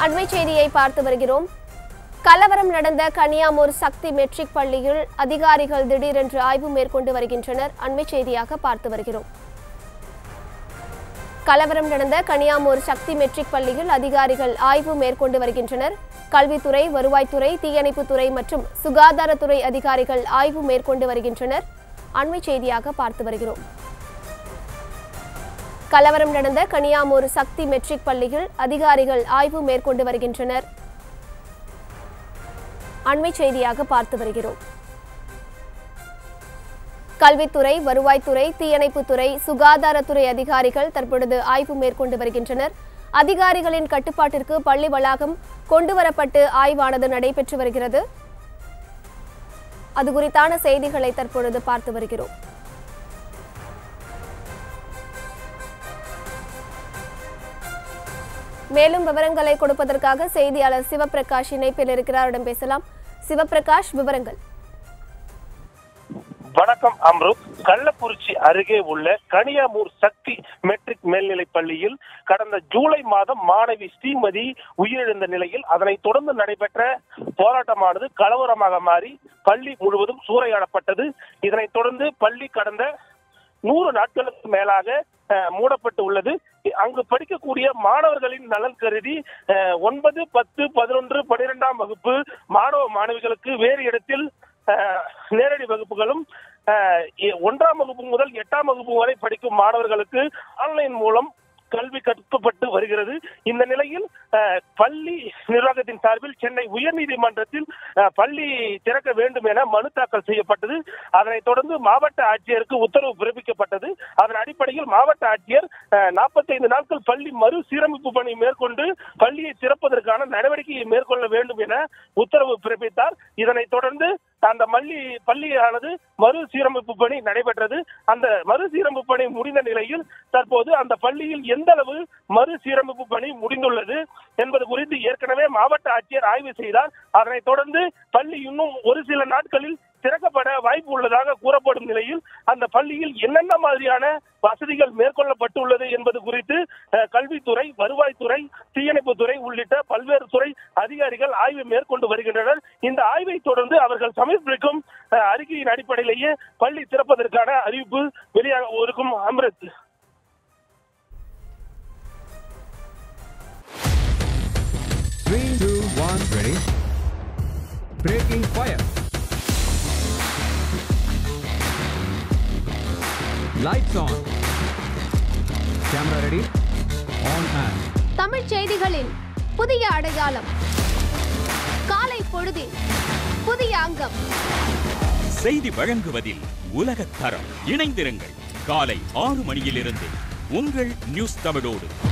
அண்மை செய்தியை பார்த்து வருகிறோம் கலவரம் நடந்த கனியாமூர் சக்தி மெட்ரிக் பள்ளியில் அதிகாரிகள் திடீரென்று ஆய்வு மேற்கொண்டு வருகின்றனர் அண்மை செய்தியாக பார்த்து வருகிறோம் கலவரம் நடந்த கனியாமூர் சக்தி மெட்ரிக் பள்ளியில் அதிகாரிகள் ஆய்வு மேற்கொண்டு வருகின்றனர் கல்வித்துறை வருவாய்த்துறை தீயணைப்புத்துறை மற்றும் சுகாதாரத்துறை அதிகாரிகள் ஆய்வு மேற்கொண்டு வருகின்றனர் அண்மை செய்தியாக பார்த்து வருகிறோம் கலவரம் நடந்த கனியாமூர் சக்தி மெட்ரிக் பள்ளியில் அதிகாரிகள் ஆய்வு மேற்கொண்டு வருகின்றனர் அண்மை செய்தியாக பார்த்து வருகிறோம் கல்வித்துறை வருவாய்த்துறை தீயணைப்புத்துறை சுகாதாரத்துறை அதிகாரிகள் தற்பொழுது ஆய்வு மேற்கொண்டு வருகின்றனர் அதிகாரிகளின் கட்டுப்பாட்டிற்கு பள்ளி வளாகம் கொண்டுவரப்பட்டு ஆய்வானது நடைபெற்று வருகிறது அது குறித்தான செய்திகளை தற்பொழுது பார்த்து வருகிறோம் மேலும் விவரங்களை கொடுப்பதற்காக செய்தியாளர் சிவபிரகாஷ் இணைப்பில் இருக்கிறாரிடம் பேசலாம் சிவபிரகாஷ் விவரங்கள் வணக்கம் அம்ருத் கள்ளக்குறிச்சி அருகே உள்ள கனியாமூர் சக்தி மெட்ரிக் மேல்நிலைப் பள்ளியில் கடந்த ஜூலை மாதம் மாணவி ஸ்ரீமதி உயிரிழந்த நிலையில் அதனைத் தொடர்ந்து நடைபெற்ற போராட்டமானது கலவரமாக மாறி பள்ளி முழுவதும் சூறையாடப்பட்டது இதனைத் தொடர்ந்து பள்ளி கடந்த நூறு நாட்களுக்கு மேலாக அஹ், மூடப்பட்டு உள்ளது அங்கு படிக்கக்கூடிய மாணவர்களின் நலன் கருதி அஹ், ஒன்பது பத்து பதினொன்று பனிரெண்டாம் வகுப்பு மாணவ மாணவிகளுக்கு வேறு இடத்தில் அஹ், நேரடி வகுப்புகளும் அஹ், எ- ஒன்றாம் வகுப்பு முதல் எட்டாம் வகுப்பு வரை படிக்கும் மாணவர்களுக்கு ஆன்லைன் மூலம் கல்வி கற்கப்பட்டு வருகிறது இந்த நிலையில் அஹ், பள்ளி நிர்வாகத்தின் சார்பில் சென்னை உயர்நீதிமன்றத்தில் அஹ், பள்ளி திறக்க வேண்டும் என மனு தாக்கல் செய்யப்பட்டது அதனைத் தொடர்ந்து மாவட்ட ஆட்சியருக்கு உத்தரவு பிறப்பிக்கப்பட்டது அதன் அடிப்படையில் மாவட்ட ஆட்சியர் நாற்பத்தைந்து நாட்கள் பள்ளி மறுசீரமைப்பு பணி மேற்கொண்டு பள்ளியை திறப்பதற்கான நடவடிக்கையை மேற்கொள்ள வேண்டும் என உத்தரவு பிறப்பித்தார் இதனைத் தொடர்ந்து அந்த மல்லி பள்ளியானது மறுசீரமைப்பு பணி நடைபெற்றது அந்த மறுசீரமைப்பு பணி முடிந்த நிலையில் தற்போது அந்த பள்ளியில் எந்த அளவு மறுசீரமைப்பு பணி முடிந்துள்ளது என்பது குறித்து ஏற்கனவே மாவட்ட ஆட்சியர் ஆய்வு செய்தார் அதனைத் தொடர்ந்து பள்ளி இன்னும் ஒரு சில நாட்களில் திறக்கப்பட வாய்ப்பு உள்ளதாக கூறப்படும் நிலையில் அந்த பள்ளியில் என்னென்ன மாதிரியான வசதிகள் மேற்கொள்ளப்பட்டுள்ளது என்பது குறித்து அஹ், கல்வித்துறை வருவாய்த்துறை தீயணைப்புத்துறை உள்ளிட்ட பல்வேறு துறை அதிகாரிகள் ஆய்வு மேற்கொண்டு வருகின்றனர் இந்த ஆய்வை தொடர்ந்து அவர்கள் சமர்ப்பிக்கும் அஹ், அறிக்கையின் அடிப்படையிலேயே பள்ளி திறப்பதற்கான அறிவிப்பு வெளியாக இருக்கும் Amrit Three, two, one, ready. Breaking fire. Lights on. Camera ready. On and. Tamil செய்திகளின் புதிய அடையாளம் காலை பொழுதில் புதிய அங்கம் செய்தி வழங்குவதில் உலகத் தரம் இணைந்திருங்கள் காலை ஆறு மணியிலிருந்து உங்கள் நியூஸ் தமிழோடு